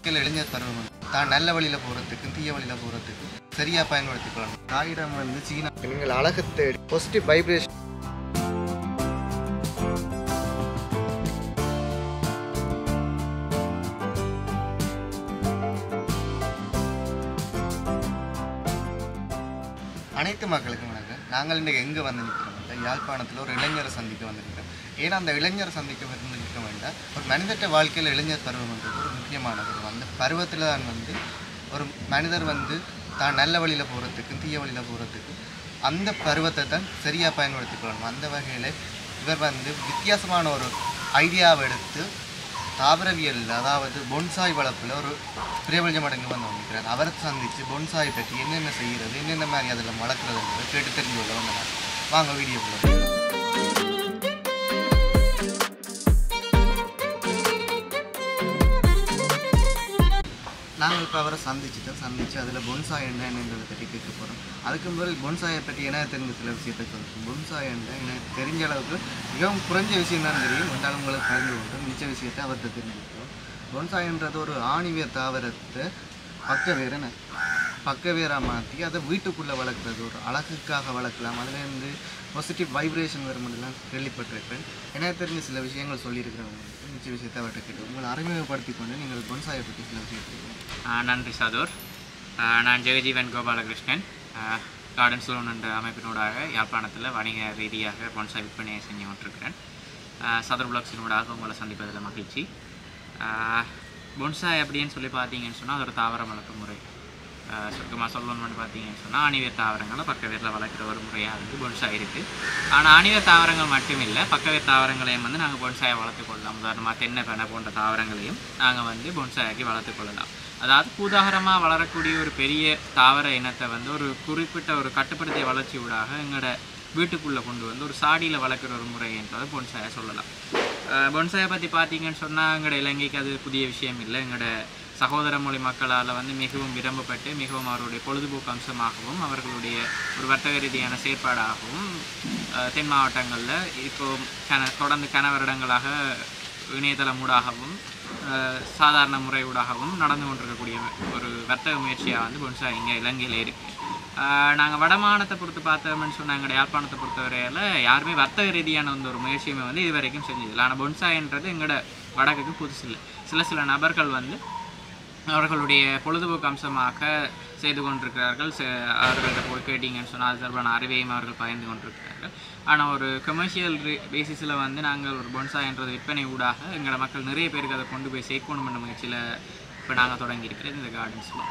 வாழ்க்கையில் இளைஞர் பருவம் வந்து தான் நல்ல வழியில் போகிறதுக்கும் தீய வழியில் போகிறதுக்கும் சரியாக பயன்படுத்திக் கொள்ளணும் தாயிடம் வந்து சீனா நீங்கள் அழகு தேடி பாசிட்டிவ் வைப்ரேஷன் அனைத்து மக்களுக்கும் வணக்கம் நாங்கள் இன்றைக்கு எங்கே வந்து நிற்கிறோம் யாழ்ப்பாணத்தில் ஒரு இளைஞரை சந்திக்க வந்திருக்கிறோம் ஏன்னா அந்த இளைஞரை சந்திக்க வந்து நிற்க வேண்டாம் ஒரு மனிதட்ட வாழ்க்கையில் இளைஞர் பருவம்ன்றது ஒரு முக்கியமான பருவம் அந்த பருவத்தில் தான் வந்து ஒரு மனிதர் வந்து தான் நல்ல வழியில் போகிறதுக்கும் தீய வழியில் போகிறதுக்கும் அந்த பருவத்தை தான் சரியாக பயன்படுத்திக் கொள்ளணும் அந்த வகையில் இவர் வந்து வித்தியாசமான ஒரு ஐடியாவை எடுத்து தாவரவியல் அதாவது பொன்சாய் வளர்ப்பில் ஒரு பிரபஞ்ச மடங்கு வந்து வந்திருக்கிறார் அவரை சந்தித்து பொன்சாய் பற்றி என்னென்ன செய்கிறது என்னென்ன மாதிரி அதில் வளர்க்குறதுன்றதை கேட்டு தெரிஞ்சு கொள்ள வந்தார் வாங்க வீடியோக்குள்ள நாங்கள் இப்போ அவரை சந்திச்சுட்டோம் சந்திச்சு அதில் பொன்சாய் என்னன்றதை பற்றி கேட்க போகிறோம் அதுக்கு முதல் பொன்சாயை பற்றி என்ன தெரிஞ்ச சில விஷயத்தை சொல்லுவோம் பொன்சாய் என்ன எனக்கு தெரிஞ்ச அளவுக்கு மிகவும் குறைஞ்ச விஷயம் தான் தெரியும் என்றாலும் உங்களுக்கு தெரிஞ்சு கொண்டு மிச்ச விஷயத்தை அவர்கிட்ட தெரிஞ்சுக்கிறோம் பொன்சாய்ன்றது ஒரு ஆணிவிய தாவரத்தை பக்க வேறுன்னு பக்க வேராக மாற்றி அதை வீட்டுக்குள்ளே வளர்க்குறது ஒரு அழகுக்காக வளர்க்கலாம் அதுலேருந்து பாசிட்டிவ் வைப்ரேஷன் வரும்போதெல்லாம் கேள்விப்பட்டிருப்பேன் எனக்கு தெரிஞ்ச சில விஷயங்கள் சொல்லியிருக்கிறவங்களுக்கு மிச்ச விஷயத்தை அவர்கிட்ட கேட்டு உங்களை அறிமுகப்படுத்தி கொண்டு நீங்கள் பொன்சாயை பற்றி சில விஷயத்தை ஆ, நன்றி சதோர் ஆ, நான் ஜெகஜீவன் கோபாலகிருஷ்ணன் கார்டன் சலூன் என்ற அமைப்பினூடாக யாழ்ப்பாணத்தில் வணிக ரீதியாக பொன்சாய் விற்பனையை செஞ்சு கொண்டிருக்கிறேன் ஆ, சதர் பிளாக்ஸினூடாக உங்களை சந்திப்பதில் மகிழ்ச்சி ஆ, பொன்சாய் அப்படின்னு சொல்லி பார்த்தீங்கன்னு சொன்னால் அது ஒரு தாவர வளர்ப்பு முறை ஆ, சுருக்கமாக சொல்லணும்னு பார்த்தீங்கன்னு சொன்னால் அணிவேர் தாவரங்களை பக்கவேரில் வளர்க்குற ஒரு முறையாக வந்து பொன்சாய் இருக்குது ஆனால் அணிவேர் தாவரங்கள் மட்டும் இல்லை பக்கவேர் தாவரங்களையும் வந்து நாங்கள் பொன்சாயை வளர்த்துக் கொள்ளலாம் உதாரணமாக தென்னை பெனை போன்ற தாவரங்களையும் நாங்கள் வந்து பொன்சாயாக்கி வளர்த்துக் கொள்ளலாம் அதாவது பூதாகரமாக வளரக்கூடிய ஒரு பெரிய தாவர இனத்தை வந்து ஒரு குறிப்பிட்ட ஒரு கட்டுப்படுத்திய வளர்ச்சி ஊடாக எங்களோட வீட்டுக்குள்ளே கொண்டு வந்து ஒரு சாடியில் வளர்க்குற ஒரு முறை என்றதை பொன்சாயை சொல்லலாம் பொன்சாயை பற்றி பார்த்தீங்கன்னு சொன்னால் எங்களோட இலங்கைக்கு அது புதிய விஷயம் இல்லை எங்களோட சகோதர மொழி மக்களால் வந்து மிகவும் விரும்பப்பட்டு மிகவும் அவருடைய பொழுதுபோக்கு அம்சமாகவும் அவர்களுடைய ஒரு வர்த்தக ரீதியான செயற்பாடாகவும் அஹ், தென் மாவட்டங்களில் இப்போ கன தொடர்ந்து கன வருடங்களாக இணையதளம் ஊடாகவும் அஹ், சாதாரண முறை ஊடாகவும் நடந்து கொண்டிருக்கக்கூடிய ஒரு வர்த்தக முயற்சியாக வந்து பொன்சா இங்கே இலங்கையில் இருக்குது நாங்கள் வடமானத்தை பொறுத்து பார்த்தோம்னு சொன்னாங்க எங்களோட யாழ்ப்பாணத்தை பொறுத்தவரையில் யாருமே வர்த்தக ரீதியான வந்து ஒரு முயற்சியுமே வந்து இது வரைக்கும் செஞ்சதில்லை ஆனால் பொன்சாய்ன்றது எங்களோட வடக்குக்கு புதுசு இல்லை சில சில நபர்கள் வந்து அவர்களுடைய பொழுதுபோக்கு அம்சமாக செய்து கொண்டிருக்கிறார்கள் செ- அவர்கள்ட்ட போய் கேட்டிங்கன்னு சொன்னால் அது தொடர்பான அறிவையும் அவர்கள் பகிர்ந்து கொண்டிருக்கிறார்கள் ஆனால் ஒரு கமர்ஷியல் பேசிஸில் வந்து நாங்கள் ஒரு பொன்சாய்ன்றது விற்பனை ஊடாக எங்களோட மக்கள் நிறைய பேருக்கு அதை கொண்டு போய் சேர்க்கணும் என்ற முயற்சியில் இப்போ நாங்கள் தொடங்கியிருக்கிறோம் இந்த கார்டன்ஸில்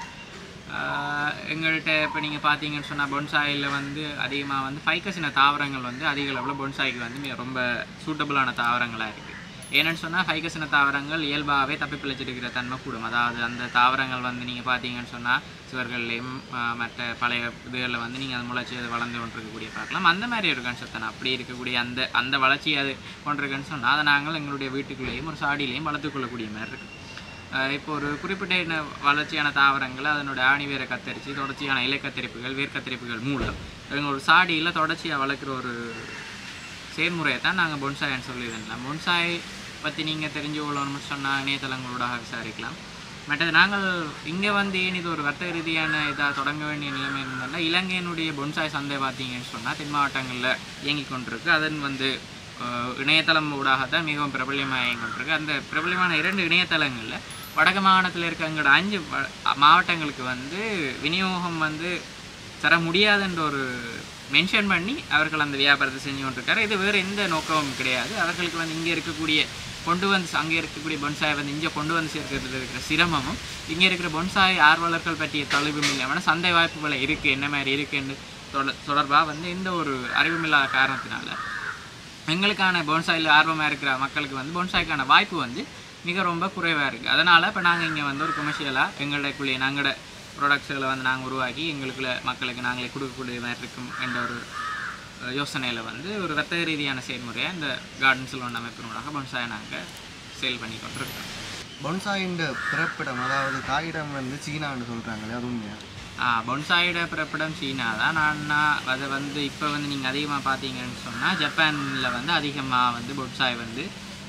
எங்கள்கிட்ட இப்போ நீங்கள் பார்த்தீங்கன்னு சொன்னால் பொன்சாயில் வந்து அதிகமாக வந்து ஃபைக்கசின தாவரங்கள் வந்து அதிக அளவில் பொன்சாய்க்கு வந்து மிக ரொம்ப சூட்டபுளான தாவரங்களாக இருக்குது ஏன்னு சொன்னால் ஃபைகசின தாவரங்கள் இயல்பாகவே தப்பி பிழைச்சிருக்கிற தன்மை கூடும் அதாவது அந்த தாவரங்கள் வந்து நீங்கள் பார்த்தீங்கன்னு சொன்னால் சுவர்கள்லையும் ஆஹ், மற்ற பழைய இதுகளில் வந்து நீங்கள் அது முளைச்சி அது வளர்ந்து கொண்டிருக்கக்கூடிய பார்க்கலாம் அந்த மாதிரி ஒரு கன்செப்ட் அப்படி இருக்கக்கூடிய அந்த அந்த வளர்ச்சி அது கொண்டிருக்குன்னு சொன்னால் அதை நாங்கள் எங்களுடைய வீட்டுக்குள்ளேயும் ஒரு சாடியிலையும் வளர்த்துக்கொள்ளக்கூடிய மாதிரி இருக்குது ஆஹ் இப்போ ஒரு குறிப்பிட்ட இன வளர்ச்சியான தாவரங்களை அதனுடைய ஆணி வேரை கத்தரித்து தொடர்ச்சியான இலை கத்தரிப்புகள் வேர் கத்தரிப்புகள் மூலம் இவங்க ஒரு சாடியில் தொடர்ச்சியாக வளர்க்குற ஒரு செயல்முறையை தான் நாங்கள் பொன்சாய்ன்னு சொல்லியிருந்தோம் பொன்சாய் பற்றி நீங்கள் தெரிஞ்சு கொள்ளணும்னு சொன்னால் இணையதளங்களூடாக விசாரிக்கலாம் மற்றது நாங்கள் இங்கே வந்து ஏன் இது ஒரு வர்த்தக ரீதியான இதாக தொடங்க வேண்டிய நிலைமை இருந்தால் இலங்கையினுடைய பொன்சாய் சந்தை பார்த்தீங்கன்னு சொன்னால் தென் மாவட்டங்களில் இயங்கி கொண்டிருக்கு அதன் வந்து அஹ், இணையதளம் ஊடாக தான் மிகவும் பிரபல்யமாக இயங்கி கொண்டிருக்கு அந்த பிரபல்யமான இரண்டு இணையதளங்களில் வடக்கு மாகாணத்தில் இருக்க எங்களோட அஞ்சு வ- மாவட்டங்களுக்கு வந்து விநியோகம் வந்து தர முடியாதுன்ற ஒரு மென்ஷன் பண்ணி அவர்கள் அந்த வியாபாரத்தை செஞ்சு கொண்டிருக்காரு இது வேறு எந்த நோக்கமும் கிடையாது அவர்களுக்கு வந்து இங்கே இருக்கக்கூடிய கொண்டு வந்து அங்கே இருக்கக்கூடிய பொன்சாயை வந்து இங்கே கொண்டு வந்து சேர்க்கிறதுல இருக்கிற சிரமமும் இங்கே இருக்கிற பொன்சாய் ஆர்வலர்கள் பற்றிய தொலைவும் இல்லாமல் சந்தை வாய்ப்புகளை இருக்குது என்ன மாதிரி இருக்குன்னு தொட தொடர்பாக வந்து எந்த ஒரு அறிவும் இல்லாத காரணத்தினால எங்களுக்கான பொன்சாயில் ஆர்வமாக இருக்கிற மக்களுக்கு வந்து பொன்சாய்க்கான வாய்ப்பு வந்து மிக ரொம்ப குறைவாக இருக்குது அதனால் இப்போ நாங்கள் இங்கே வந்து ஒரு கமர்ஷியலாக எங்களுக்குள்ளே நாங்களோட ப்ராடக்ட்ஸுகளை வந்து நாங்கள் உருவாக்கி எங்களுக்குள்ள மக்களுக்கு நாங்களே கொடுக்கக்கூடிய மாதிரி இருக்கும் என்ற ஒரு யோசனையில் வந்து ஒரு வர்த்தக ரீதியான செயல்முறையாக இந்த கார்டன் செல்வன் அமைப்பினூடாக பொன்சாயை நாங்கள் சேல் பண்ணி கொண்டிருக்கோம் பொன்சாயின் பிறப்பிடம் அதாவது தாயிடம் வந்து சீனான்னு சொல்கிறாங்களே அது உண்மையா ஆ பொன்சாயோட பிறப்பிடம் சீனா தான் நான் அதை வந்து இப்போ வந்து நீங்கள் அதிகமாக பார்த்தீங்கன்னு சொன்னால் ஜப்பானில் வந்து அதிகமாக வந்து பொன்சாய் வந்து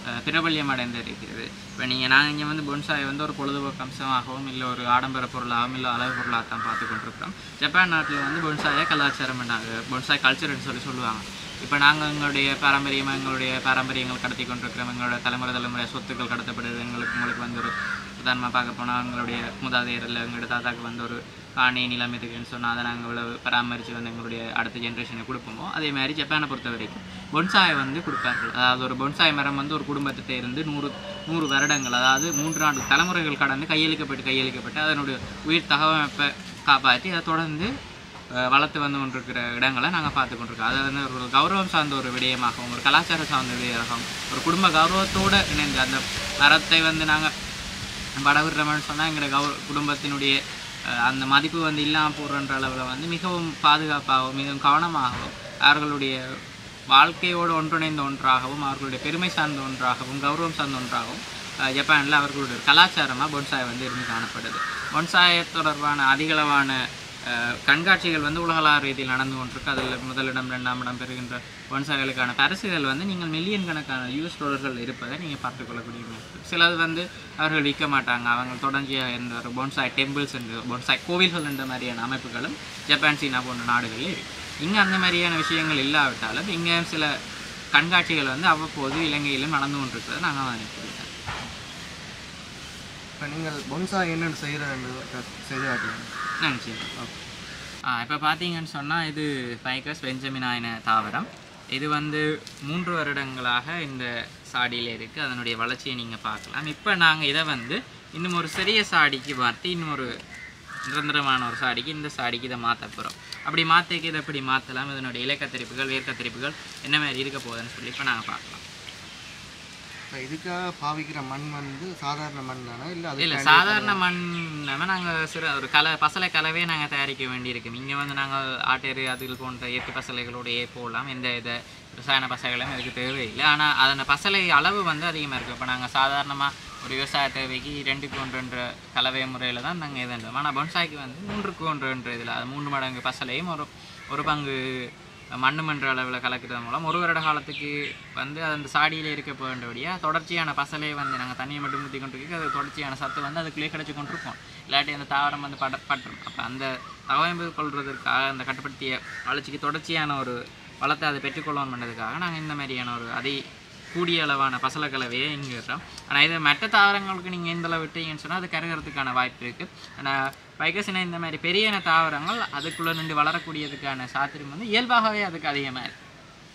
அஹ், பிரபல்யம் அடைந்து இருக்கிறது இப்போ நீங்கள் நாங்கள் இங்கே வந்து பொன்சாயை வந்து ஒரு பொழுதுபோக்கு அம்சமாகவும் இல்லை ஒரு ஆடம்பர பொருளாகவும் இல்லை அழகு பொருளாக தான் பார்த்து கொண்டிருக்கிறோம் ஜப்பான் நாட்டில் வந்து பொன்சாயை கலாச்சாரம் பண்ணாங்க பொன்சாய் கல்ச்சர்னு சொல்லி சொல்லுவாங்க இப்போ நாங்கள் எங்களுடைய பாரம்பரியமாக எங்களுடைய பாரம்பரியங்கள் கடத்தி கொண்டிருக்கிறோம் எங்களோட தலைமுறை தலைமுறை சொத்துக்கள் கடத்தப்படுது எங்களுக்கு உங்களுக்கு வந்து ஒரு உதாரணமாக பார்க்க போனால் எங்களுடைய மூதாதையர் இல்லை எங்களுடைய தாத்தாக்கு வந்து ஒரு காணி நிலம் இருக்குன்னு சொன்னால் அதை நாங்கள் இவ்வளவு பராமரித்து வந்து எங்களுடைய அடுத்த ஜென்ரேஷனுக்கு கொடுப்போமோ அதே மாதிரி ஜப்பானை பொறுத்த வரைக்கும் பொன்சாயை வந்து கொடுப்பார்கள் அதாவது ஒரு பொன்சாய் மரம் வந்து ஒரு குடும்பத்திட்ட இருந்து நூறு நூறு வருடங்கள் அதாவது மூன்று நான்கு தலைமுறைகள் கடந்து கையளிக்கப்பட்டு கையளிக்கப்பட்டு அதனுடைய உயிர் தகவமைப்பை காப்பாற்றி அதை தொடர்ந்து அஹ், வளர்த்து வந்து கொண்டிருக்கிற இடங்களை நாங்கள் பார்த்து கொண்டிருக்கோம் அது வந்து ஒரு கௌரவம் சார்ந்த ஒரு விடயமாகவும் ஒரு கலாச்சாரம் சார்ந்த விடயமாகவும் ஒரு குடும்ப கௌரவத்தோடு இணைந்து அந்த மரத்தை வந்து நாங்கள் படவிடுறோம்னு சொன்னால் எங்களோட கௌர குடும்பத்தினுடைய அஹ், அந்த மதிப்பு வந்து இல்லாமல் போடுறன்ற அளவில் வந்து மிகவும் பாதுகாப்பாகவும் மிகவும் கவனமாகவும் அவர்களுடைய வாழ்க்கையோடு ஒன்றிணைந்த ஒன்றாகவும் அவர்களுடைய பெருமை சார்ந்த ஒன்றாகவும் கௌரவம் சார்ந்த ஒன்றாகவும் அஹ், ஜப்பானில் அவர்களுடைய கலாச்சாரமாக பொன்சாய் வந்து இருந்து காணப்படுது பொன்சாய் தொடர்பான அதிகளவான அஹ், கண்காட்சிகள் வந்து உலகளார் ரீதியில் நடந்து கொண்டிருக்கு அதில் முதலிடம் ரெண்டாம் இடம் பெறுகின்ற பொன்சாய்களுக்கான பரிசுகள் வந்து நீங்கள் மில்லியன் கணக்கான யூஎஸ் டாலர்கள் இருப்பதை நீங்கள் பார்த்துக்கொள்ளக்கூடிய இருக்கு. சிலது வந்து அவர்கள் விற்க மாட்டாங்க அவங்க தொடர்ச்சியாக இந்த ஒரு பொன்சாய் டெம்பிள்ஸ் என்று பொன்சாய் கோவில்கள் என்ற மாதிரியான அமைப்புகளும் ஜப்பான் சீனா போன்ற நாடுகளில் இருக்கு இங்கே அந்த மாதிரியான விஷயங்கள் இல்லாவிட்டாலும் இங்கே சில கண்காட்சிகள் வந்து அவ்வப்போது இலங்கையிலும் நடந்து கொண்டிருக்கிறத நாங்கள் நினைக்கிறோம் இப்போ நீங்கள் பொன்சா என்னென்னு செய்கிறன்றது செய்து காட்டுவீங்க நன்றி ஆ இப்போ பார்த்தீங்கன்னு சொன்னால் இது ஃபைகஸ் பெஞ்சமினாயின தாவரம் இது வந்து மூன்று வருடங்களாக இந்த சாடியில் இருக்குது அதனுடைய வளர்ச்சியை நீங்கள் பார்க்கலாம் இப்போ நாங்கள் இதை வந்து இன்னும் ஒரு சிறிய சாடிக்கு மாற்றி இன்னும் ஒரு நிரந்தரமான ஒரு சாடிக்கு இந்த சாடிக்கு இதை மாற்ற போகிறோம் அப்படி மாற்றிக்கு இதை எப்படி மாற்றலாம் இதனுடைய இலக்கத்தரிப்புகள் வேர்க்கத்தரிப்புகள் என்ன மாதிரி இருக்க போகுதுன்னு சொல்லி இப்போ நாங்கள் பார்க்கலாம் இப்போ இதுக்காக பாவிக்கிற மண் வந்து சாதாரண மண் தானே இல்லை அது இல்லை சாதாரண மண் இல்லாமல் நாங்கள் சிறு ஒரு கலை பசலை கலவே நாங்கள் தயாரிக்க வேண்டியிருக்கும் இங்கே வந்து நாங்கள் ஆட்டேறு அதில் போன்ற இயற்கை பசலைகளோடையே போகலாம் எந்த இத ரசாயன பசைகளும் இதுக்கு தேவையில்லை ஆனால் அதன் பசலை அளவு வந்து அதிகமாக இருக்குது இப்போ நாங்கள் சாதாரணமாக ஒரு விவசாய தேவைக்கு ரெண்டுக்கு ஒன்றுன்ற கலவை முறையில் தான் நாங்கள் இதுன்றோம் ஆனால் பொன்சாய்க்கு வந்து மூன்றுக்கு ஒன்றுன்ற இதில் அது மூன்று மடங்கு பசலையும் ஒரு ஒரு பங்கு மண்ணு மன்ற அளவில் கலக்கிறது மூலம் ஒரு வருட காலத்துக்கு வந்து அது அந்த சாடியில் இருக்க வேண்டியபடியாக தொடர்ச்சியான பசலையை வந்து நாங்கள் தண்ணியை மட்டும் ஊற்றி கொண்டிருக்கு அது தொடர்ச்சியான சத்து வந்து அதுக்குள்ளேயே கிடச்சி கொண்டிருக்கும் இல்லாட்டி அந்த தாவரம் வந்து பட பற்றும் அப்போ அந்த தகவமைப்பு கொள்வதற்காக அந்த கட்டுப்படுத்திய வளர்ச்சிக்கு தொடர்ச்சியான ஒரு வளத்தை அதை பெற்றுக்கொள்ளணும் பண்ணதுக்காக நாங்கள் இந்த மாதிரியான ஒரு அதை கூடிய அளவான பசல கலவையை இங்கே இருக்கிறோம் ஆனால் இது மற்ற தாவரங்களுக்கு நீங்கள் எந்த அளவு விட்டீங்கன்னு சொன்னால் அது கருகிறதுக்கான வாய்ப்பு இருக்குது ஆனால் பைகசின இந்த மாதிரி பெரிய இன தாவரங்கள் அதுக்குள்ளே நின்று வளரக்கூடியதுக்கான சாத்திரம் வந்து இயல்பாகவே அதுக்கு அதிகமாக இருக்கு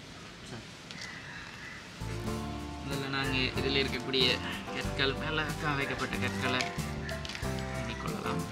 இதில் நாங்கள் இதில் இருக்கக்கூடிய கற்கள் மேலே வைக்கப்பட்ட கற்களை எண்ணிக்கொள்ளலாம்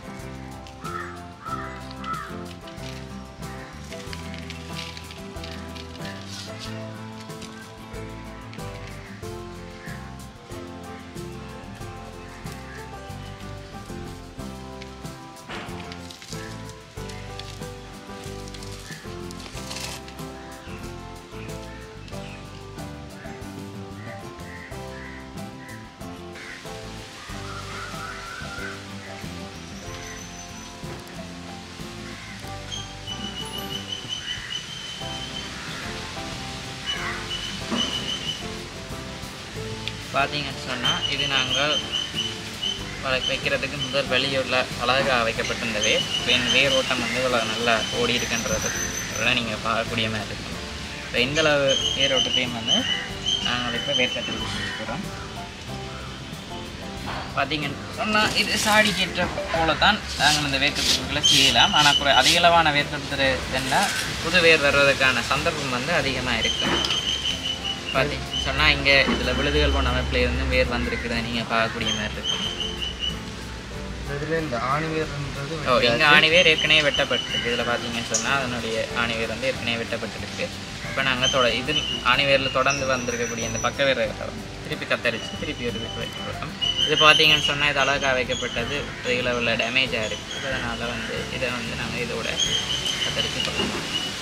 பார்த்தீங்கன்னு சொன்னால் இது நாங்கள் வள- வைக்கிறதுக்கு முதல் வெளியுள்ள அழகாக வைக்கப்பட்டிருந்தது இப்போ என் வேர் ஓட்டம் வந்து இவ்வளோ நல்லா ஓடி இருக்குன்றது நீங்கள் பார்க்கக்கூடிய மாதிரி இருக்கும் இப்போ இந்த அளவு வேர் ஓட்டத்தையும் வந்து நாங்கள் இப்போ வேர்க்கத்தில் செஞ்சுக்கிறோம் பார்த்தீங்கன்னு சொன்னால் இது சாடிக்கு ஏற்ற போல தான் நாங்கள் இந்த வேர்க்கத்துகளை செய்யலாம் ஆனால் குறை அதிகளவான வேர்க்கத்துனா புது வேர் வர்றதுக்கான சந்தர்ப்பம் வந்து அதிகமாக இருக்குது பார்த்தீங்க சொன்னால் இங்கே இதில் விழுதுகள் போன அமைப்பில் இருந்து வேர் வந்திருக்கிறத நீங்கள் பார்க்கக்கூடிய மாதிரி இருக்கும் இதில் இந்த ஆணிவேர்ன்றது ஓ இங்கே ஆணிவேர் ஏற்கனவே வெட்டப்பட்டிருக்கு இதில் பார்த்தீங்கன்னு சொன்னால் அதனுடைய ஆணிவேர் வந்து ஏற்கனவே வெட்டப்பட்டிருக்கு இப்போ நாங்கள் தொட இதில் ஆணிவேரில் தொடர்ந்து வந்திருக்கக்கூடிய இந்த பக்க வேரை திருப்பி கத்தரிச்சு திருப்பி ஒரு இதுக்கு வைக்கிறோம் இது பார்த்தீங்கன்னு சொன்னால் இது அழகாக வைக்கப்பட்டது இதில் உள்ள டேமேஜாக இருக்குது அதனால் வந்து இதை வந்து நாங்கள் இதோட கத்தரிச்சு கொள்ளலாம்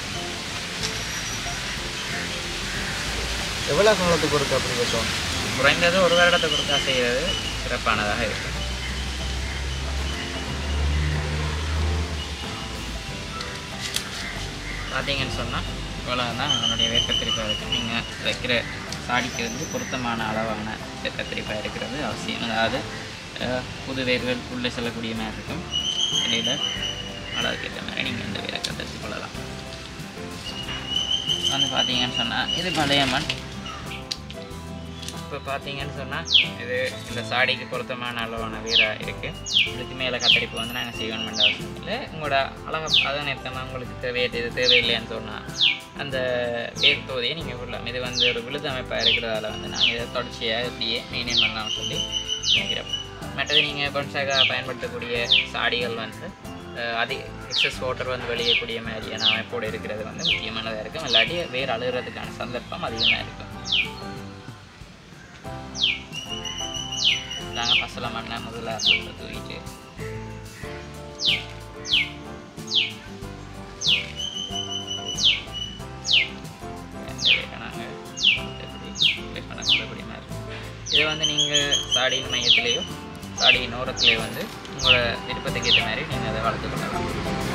எவ்வளோ காலத்துக்கு ஒருக்க அப்படி வைக்கும் குறைந்தது ஒரு வருடத்துக்கு ஒருக்கா செய்கிறது சிறப்பானதாக இருக்கும் பார்த்தீங்கன்னு சொன்னால் இவ்வளோ தான் அதனுடைய வேர்க்கத்திரிப்பாக இருக்குது நீங்கள் வைக்கிற சாடிக்கு வந்து பொருத்தமான அளவான கத்திரிப்பாக இருக்கிறது அவசியம் அதாவது அஹ், புது வேர்கள் உள்ளே செல்லக்கூடிய மாதிரி இருக்கும் இடையில அளவுக்கு ஏற்ற மாதிரி நீங்கள் இந்த வேரை கத்தரித்து கொள்ளலாம் வந்து பார்த்தீங்கன்னு சொன்னால் இது பழைய மண் இப்போ பார்த்தீங்கன்னு சொன்னால் இது இந்த சாடிக்கு பொருத்தமான அளவான வீராக இருக்குது இதுக்கு மேலே கத்தரிப்பு வந்து நாங்கள் செய்யணும் வேண்டிய அவசியம் இல்லை உங்களோட அழகா அதை நிறுத்தமாக உங்களுக்கு தேவையில்லை இது தேவையில்லைன்னு சொன்னால் அந்த வேர் தொகுதியை நீங்கள் விடலாம் இது வந்து ஒரு விழுது அமைப்பாக இருக்கிறதால வந்து நாங்கள் இதை தொடர்ச்சியாக இப்படியே மெயின்டைன் பண்ணலாம்னு சொல்லி நினைக்கிறோம் மற்றது நீங்கள் பொன்சாக பயன்படுத்தக்கூடிய சாடிகள் வந்து அஹ், அதிக எக்ஸஸ் வாட்டர் வந்து வெளியக்கூடிய மாதிரியான அமைப்போடு இருக்கிறது வந்து முக்கியமானதாக இருக்கும் இல்லாட்டி வேர் அழுகிறதுக்கான சந்தர்ப்பம் அதிகமாக இருக்கும் நாங்கள் பசல மண்ணை முதல்ல அப்படி தூக்கிட்டு நாங்கள் ப்ளேஸ் பண்ண சொல்லக்கூடிய மாதிரி இருக்கும். இதை வந்து நீங்கள் சாடியின் மையத்திலேயோ சாடியின் ஓரத்துலேயோ வந்து உங்களோட விருப்பத்துக்கு ஏற்ற மாதிரி நீங்கள் அதை வளர்த்து கொள்ளலாம்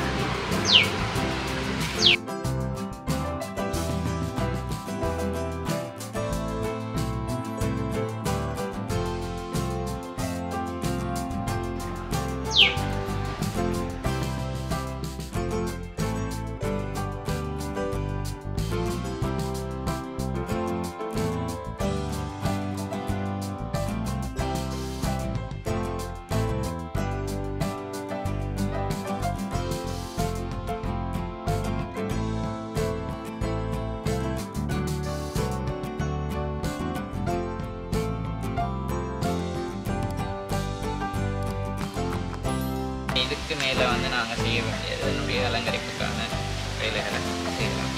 இதுக்கு மேலே வந்து நாங்கள் செய்ய வேண்டியது என்னுடைய அலங்கரிப்புக்கான வேலைகளை செய்யலாம்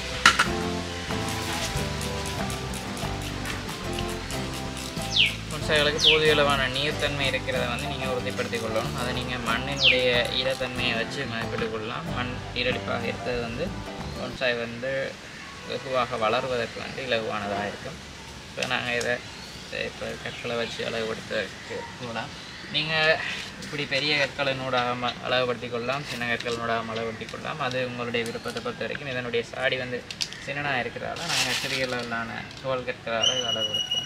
முன்சாய்களுக்கு போதிய அளவான நீர்த்தன்மை இருக்கிறத வந்து நீங்கள் உறுதிப்படுத்திக் கொள்ளணும் அதை நீங்கள் மண்ணினுடைய ஈரத்தன்மையை வச்சு மதிப்பிட்டு கொள்ளலாம் மண் நீரடிப்பாக இருக்கிறது வந்து முன்சாய் வந்து வெகுவாக வளருவதற்கு வந்து இலகுவானதாக இருக்கும் இப்போ நாங்கள் இதை இப்போ கற்களை வச்சு அளவுபடுத்துவதற்கு கூடலாம் நீங்கள் இப்படி பெரிய கற்களினூடாக ம- அளவுபடுத்திக் கொள்ளலாம் சின்ன கற்களினூடாக அளவுபடுத்திக் கொள்ளலாம் அது உங்களுடைய விருப்பத்தை பொறுத்த வரைக்கும் இதனுடைய சாடி வந்து சின்னனாக இருக்கிறதால நாங்கள் சிறிய அளவிலான தோல் கற்களால் இதை அளவுபடுத்துவோம்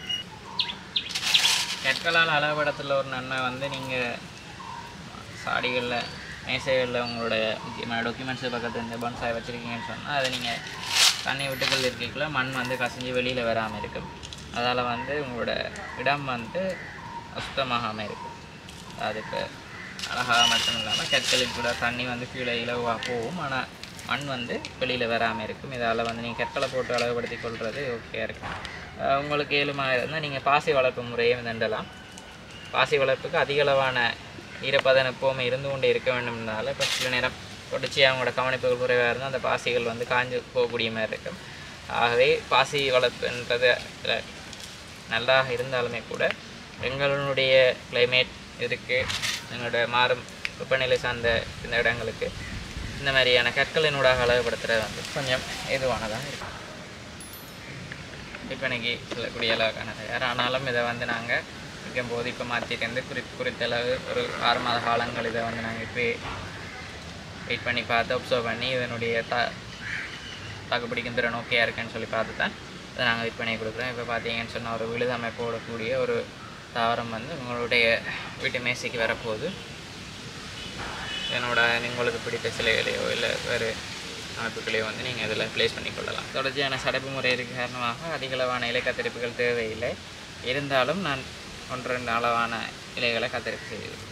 கற்களால் அளவுபடத்தில் ஒரு நன்மை வந்து நீங்கள் சாடிகளில் மேசைகளில் உங்களோட முக்கியமான டாக்குமெண்ட்ஸ் பக்கத்தில் இந்த பன்சாய் வச்சுருக்கீங்கன்னு சொன்னால் அதை நீங்கள் தண்ணி விட்டுக்கள் இருக்கக்குள்ள மண் வந்து கசிஞ்சு வெளியில் வராமல் இருக்கும் அதால் வந்து உங்களோட இடம் வந்து அசுத்தமாகாமல் இருக்கும் அது இப்போ அழகாக மட்டும் இல்லாமல் கற்களுக்கு கூட தண்ணி வந்து கீழே இலவாக போகும் ஆனால் மண் வந்து வெளியில் வராமல் இருக்கும் இதால் வந்து நீங்கள் கற்களை போட்டு அளவுபடுத்தி கொள்வது ஓகே இருக்கும் அஹ் உங்களுக்கு ஏழுமாக இருந்தால் நீங்கள் பாசி வளர்ப்பு முறையை தண்டலாம் பாசி வளர்ப்புக்கு அதிக அளவான ஈரப்பதம் எப்போவுமே இருந்து கொண்டே இருக்க வேண்டும்னால இப்போ சில நேரம் தொடர்ச்சியாக அவங்களோட கவனிப்புகள் குறைவாக இருந்தால் அந்த பாசிகள் வந்து காஞ்சு போகக்கூடிய மாதிரி இருக்கும் ஆகவே பாசி வளர்ப்புன்றது அஹ், நல்லாக இருந்தாலுமே கூட எங்களுடைய கிளைமேட் இதுக்கு எங்களோட மாறும் வெப்பநிலை சார்ந்த இந்த இடங்களுக்கு இந்த மாதிரியான கற்களினூடாக அளவுபடுத்துறது வந்து கொஞ்சம் ஏதுவானதாக இருக்கும் விற்பனைக்கு செல்லக்கூடிய அளவுக்கான தயார் ஆனாலும் இதை வந்து நாங்கள் விற்கும்போது இப்போ மாற்றிட்டு வந்து குறி குறித்தளவு ஒரு ஆறு மாத காலங்கள் இதை வந்து நாங்கள் இப்போ வெயிட் பண்ணி பார்த்து அப்சர்வ் பண்ணி இதனுடைய த தாக்குப்பிடிக்கும் திறன் ஓகேயா இருக்குன்னு சொல்லி பார்த்து தான் இதை நாங்கள் விற்பனை கொடுக்குறோம் இப்போ பார்த்தீங்கன்னு சொன்னால் ஒரு விழுது அமைப்போட கூடிய ஒரு தாவரம் வந்து உங்களுடைய வீட்டு மேசைக்கு வரப்போகுது என்னோட உங்களுக்கு பிடித்த சிலைகளையோ இல்லை வேறு அமைப்புகளையோ வந்து நீங்கள் இதில் ப்ளேஸ் பண்ணி கொள்ளலாம் தொடர்ச்சியான சடைப்பு முறை இருக்க காரணமாக அதிக அளவான இலை கத்தரிப்புகள் தேவையில்லை இருந்தாலும் நான் ஒன்று ரெண்டு அளவான இலைகளை கத்தரிப்பு செய்கிறேன்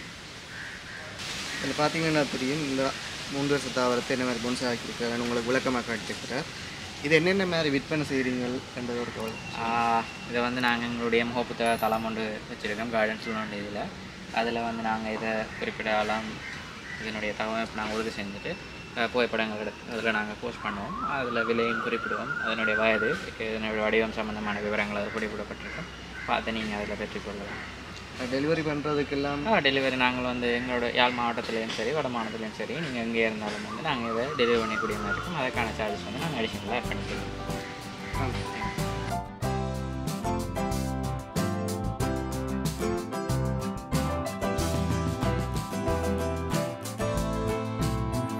இதில் பார்த்தீங்கன்னா தெரியும் இந்த மூன்று வருஷ தாவரத்தை என்ன மாதிரி பொன்சை ஆக்கியிருக்காரு உங்களுக்கு விளக்கமாக காட்டியிருக்கிறார் இது என்னென்ன மாதிரி விற்பனை செய்கிறீங்கள் என்பது ஒரு கவலை ஆஹ் இதை வந்து நாங்கள் எங்களுடைய முகப்புத்தக தளம் ஒன்று வச்சுருக்கோம் கார்டன்ஸ் ஒன்று இதில் அதில் வந்து நாங்கள் இதை குறிப்பிடலாம் இதனுடைய தகவமைப்பு நாங்கள் உறுதி செஞ்சுட்டு அஹ், புகைப்படங்கள் எடுத்து அதில் நாங்கள் போஸ்ட் பண்ணுவோம் அதில் விலையும் குறிப்பிடுவோம் அதனுடைய வயது இதனுடைய வடிவம் சம்பந்தமான விவரங்கள் அதில் குறிப்பிடப்பட்டிருக்கும் பார்த்து நீங்கள் அதில் பெற்றுக்கொள்ளலாம் டெலிவரி பண்ணுறதுக்கெல்லாம் ஆ டெலிவரி நாங்கள் வந்து எங்களோட யாழ் மாவட்டத்துலேயும் சரி வட மாவட்டத்துலேயும் சரி நீங்கள் எங்கே இருந்தாலும் வந்து நாங்கள் இதை டெலிவரி பண்ணக்கூடிய மாதிரி இருக்கும் அதுக்கான சார்ஜஸ் வந்து நாங்கள் அடிஷனலாக ஆட் பண்ணிக்கிறோம்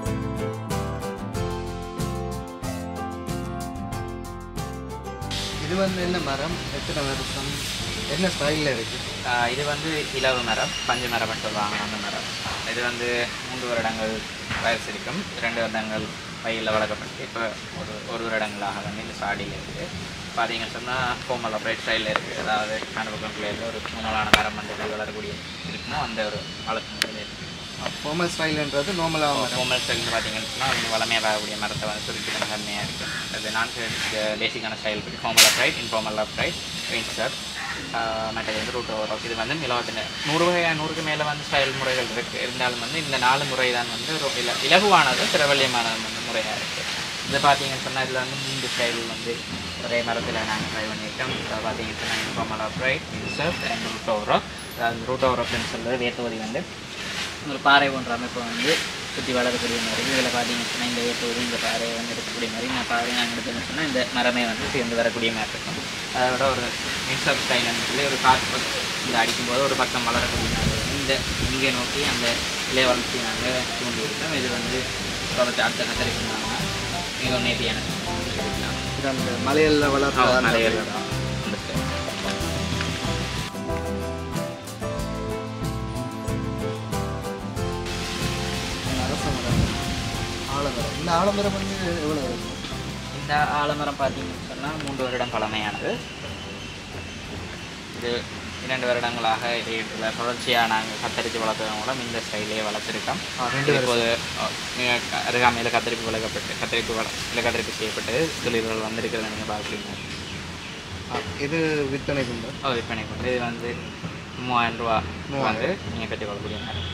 இது இது வந்து என்ன மரம் எத்தனை வருஷம் என்ன ஸ்டைலில் இருக்குது ஆஹ் இது வந்து இலவு மரம் பஞ்சு மரம் சொல்லுவாங்க அந்த மரம் இது வந்து மூன்று வருடங்கள் வயசு இருக்கும் இரண்டு வருடங்கள் வயலில் வளர்க்கப்பட்டு இப்போ ஒரு ஒரு வருடங்களாக வந்து இந்த சாடியில் இருக்குது பார்த்தீங்கன்னு சொன்னால் கோமல் அப்ரேட் ஸ்டைலில் இருக்குது அதாவது கனவுக்கம் பிள்ளையில் ஒரு கோமலான மரம் வந்து வளரக்கூடிய இருக்குமோ அந்த ஒரு வளர்ப்பு முறையில் இருக்குது ஃபார்மல் ஸ்டைல்ன்றது நார்மலாக மரம் கோமல் ஸ்டைல்னு பார்த்தீங்கன்னு சொன்னால் அவங்க வளமையாக வரக்கூடிய மரத்தை வந்து சுருக்கின தன்மையாக இருக்கும் அது நான் பேசிக்கான ஸ்டைல் இருக்குது ஃபார்மல் அப்ரைட் இன்ஃபார்மல் அப்ரைட் வின்சர் மற்றது வந்து ரூட் ஓவர் இது வந்து நிலவத்தின நூறு வகை நூறுக்கு மேலே வந்து ஸ்டைல் முறைகள் இருக்குது இருந்தாலும் வந்து இந்த நாலு முறை தான் வந்து ரொ- இல இலகுவானது பிரபல்யமானது வந்து முறையாக இருக்குது இது பார்த்தீங்கன்னு சொன்னால் இதில் வந்து மூன்று ஸ்டைல் வந்து ஒரே மரத்தில் நாங்கள் ட்ரை பண்ணியிருக்கோம் இப்போ பார்த்தீங்கன்னு சொன்னால் இன்ஃபார்மல் அப்ரைட் வின்சர் அண்ட் ரூட் ஓவர் அதாவது ரூட் ஓவர் சொல்கிறது வேத்தோதி வந்து ஒரு பாறை போன்ற அமைப்பு வந்து சுற்றி வளரக்கூடிய மாதிரி இதில் பார்த்தீங்கன்னு சொன்னால் இந்த வேப்பூர் இந்த பாறையை வந்து எடுக்கக்கூடிய மாதிரி நான் பாறை நாங்கள் எடுத்தோம்னு சொன்னால் இந்த மரமே வந்து சேர்ந்து வரக்கூடிய மாதிரி இருக்கும் அதோட ஒரு மிக்சப் ஸ்டைல்னு சொல்லி ஒரு காற்று பக்கம் இந்த அடிக்கும்போது ஒரு பக்கம் வளரக்கூடிய மாதிரி இருக்கும் இந்த இங்கே நோக்கி அந்த இலைய வளர்ச்சி நாங்கள் தூண்டி விட்டோம் இது வந்து தொடர்ச்சி அடுத்த கத்தரிக்கணும் மிகவும் நேர்த்தியான இது அந்த மலையில் வளர்ற அந்த மலையில் அந்த style. அரச மரம் ஆலமரம் இந்த ஆலமரம் வந்து எவ்வளோ இருக்கும் இந்த ஆலமரம் பார்த்தீங்கன்னு சொன்னால் மூன்று வருடம் பழமையானது இது இரண்டு வருடங்களாக இடையில தொடர்ச்சியாக நாங்கள் கத்தரித்து வளர்த்ததன் மூலம் இந்த ஸ்டைலே வளர்த்துருக்கோம் ஆ, ரெண்டு இது இப்போது அஹ், மிக க- அருகாமையில் கத்தரிப்பு வளர்க்கப்பட்டு கத்தரிப்பு வள இல்லை கத்தரிப்பு செய்யப்பட்டு தொழில்கள் வந்திருக்கிறத நீங்கள் பார்க்குறீங்க ஆ, இது விற்பனை குண்டு ஓ விற்பனை கொண்டு இது வந்து மூவாயிரம் ரூபா மூவாயிரம். வந்து நீங்கள் கட்டிக்கொள்ளக்கூடிய நேரம்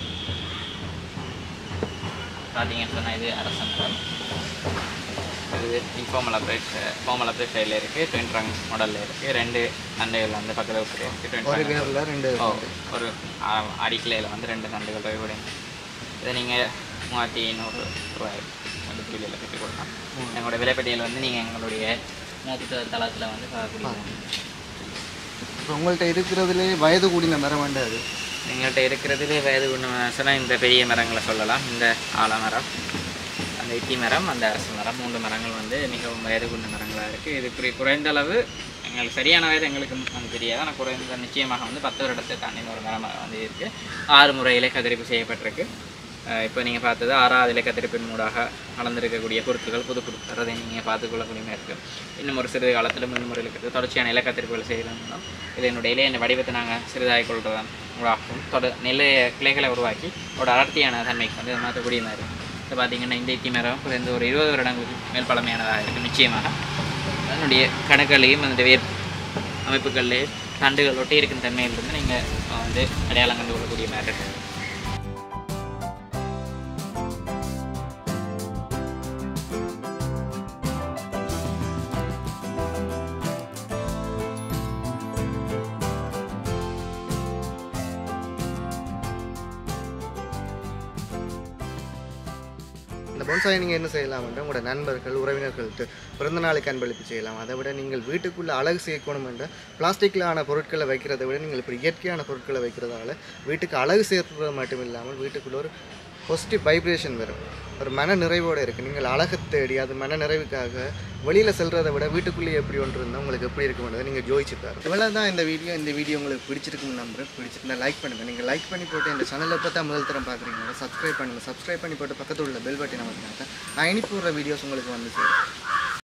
பார்த்தீங்கன்னு சொன்னால் இது அரச மரம் இது இன்ஃபார்மல் அப்ரேட் ஃபார்மல் அப்ரேட் ஸ்டைலில் இருக்குது ட்வின் ட்ரங்க் மாடலில் இருக்குது ரெண்டு அண்டைகள் வந்து பக்கத்தில் இருக்குது ட்வின் ஒரு ட்ரங்க் கேரில் ரெண்டு ஓ ஒரு அ- அடிக்கிளையில் வந்து ரெண்டு நண்டுகள் ரவிபடி இதை நீங்கள் மூவாயிரத்தி ஐநூறு ரூபாய் வந்து கூலியில் கட்டி கொடுக்கலாம் எங்களோட விலைப்பட்டியல் வந்து நீங்கள் எங்களுடைய மூத்த தளத்தில் வந்து பார்க்கக்கூடிய இப்போ உங்கள்கிட்ட இருக்கிறதுலே வயது கூடின மரம் வேண்டாம் அது எங்கள்கிட்ட இருக்கிறதுலே வயது சொன்னால் இந்த பெரிய மரங்களை சொல்லலாம் இந்த ஆலமரம் அந்த இட்டி மரம் அந்த அரசு மரம் மூன்று மரங்கள் வந்து மிகவும் வயது கொண்ட மரங்களாக இருக்குது இது குறை குறைந்த அளவு எங்களுக்கு சரியான வயது எங்களுக்கு வந்து தெரியாது ஆனால் குறைந்த நிச்சயமாக வந்து பத்து வருடத்தை தாண்டி ஒரு மரம் வந்து இருக்குது ஆறு முறையிலே கதிரிப்பு செய்யப்பட்டிருக்கு அஹ் இப்போ நீங்கள் பார்த்தது ஆறாவது இலை கத்திரிப்பின் மூடாக வளர்ந்திருக்கக்கூடிய பொருட்கள் புது பொருட்கள் அதை நீங்கள் பார்த்துக்கொள்ளக்கூடிய மாதிரி இருக்குது இன்னும் ஒரு சிறிது காலத்தில் இன்னும் ஒரு இருக்கிறது தொடர்ச்சியான இலை கத்திரிப்புகள் செய்கிறது மூலம் இதனுடைய இலைய இந்த வடிவத்தை நாங்கள் சிறிதாகிக் கொள்வதன் மூலமாகவும் தொட நிலைய கிளைகளை உருவாக்கி ஒரு அடர்த்தியான தன்மைக்கு வந்து மாற்றக்கூடிய மாதிரி இருக்கும் இப்போ பார்த்தீங்கன்னா இந்த இத்தி மரம் குறைந்த ஒரு இருபது வருடங்களுக்கு மேல் பழமையானதாக இருக்குது நிச்சயமாக அதனுடைய கணக்குகளையும் அந்த வேர் அமைப்புகள்லேயே தண்டுகள் ஒட்டி இருக்கும் தன்மையிலிருந்து நீங்கள் வந்து அடையாளம் கண்டு கொள்ளக்கூடிய மாதிரி இருக்குது இந்த பொன்சாயை நீங்கள் என்ன செய்யலாம்ன்ற உங்களோட நண்பர்கள் உறவினர்கள்ட்டு பிறந்த நாளுக்கு அன்பளிப்பு செய்யலாம் அதை விட நீங்கள் வீட்டுக்குள்ளே அழகு சேர்க்கணும் என்ற பிளாஸ்டிக்கில் ஆன பொருட்களை வைக்கிறதை விட நீங்கள் இப்படி இயற்கையான பொருட்களை வைக்கிறதால வீட்டுக்கு அழகு சேர்ப்பது மட்டும் இல்லாமல் வீட்டுக்குள்ள ஒரு பாசிட்டிவ் வைப்ரேஷன் வரும் ஒரு மன நிறைவோடு இருக்குது நீங்கள் அழகை தேடி அது மன நிறைவுக்காக வெளியில் செல்றதை விட வீட்டுக்குள்ளேயே எப்படி ஒன்று இருந்தால் உங்களுக்கு எப்படி இருக்கும்ன்றதை நீங்கள் ஜோதிச்சு பாருங்க இவ்வளோ தான் இந்த வீடியோ இந்த வீடியோ உங்களுக்கு பிடிச்சிருக்குன்னு நம்புறேன் பிடிச்சிருந்தா லைக் பண்ணுங்கள் நீங்கள் லைக் பண்ணி போட்டு இந்த சேனலை பார்த்தா முதல் தரம் பார்க்குறீங்க சப்ஸ்கிரைப் பண்ணுங்கள் சப்ஸ்கிரைப் பண்ணி போட்டு பக்கத்தில் உள்ள பெல் பட்டன் அமைக்கினாக்க நான் இனி போடுற வீடியோஸ் உங்களுக்கு வந்து சேரும்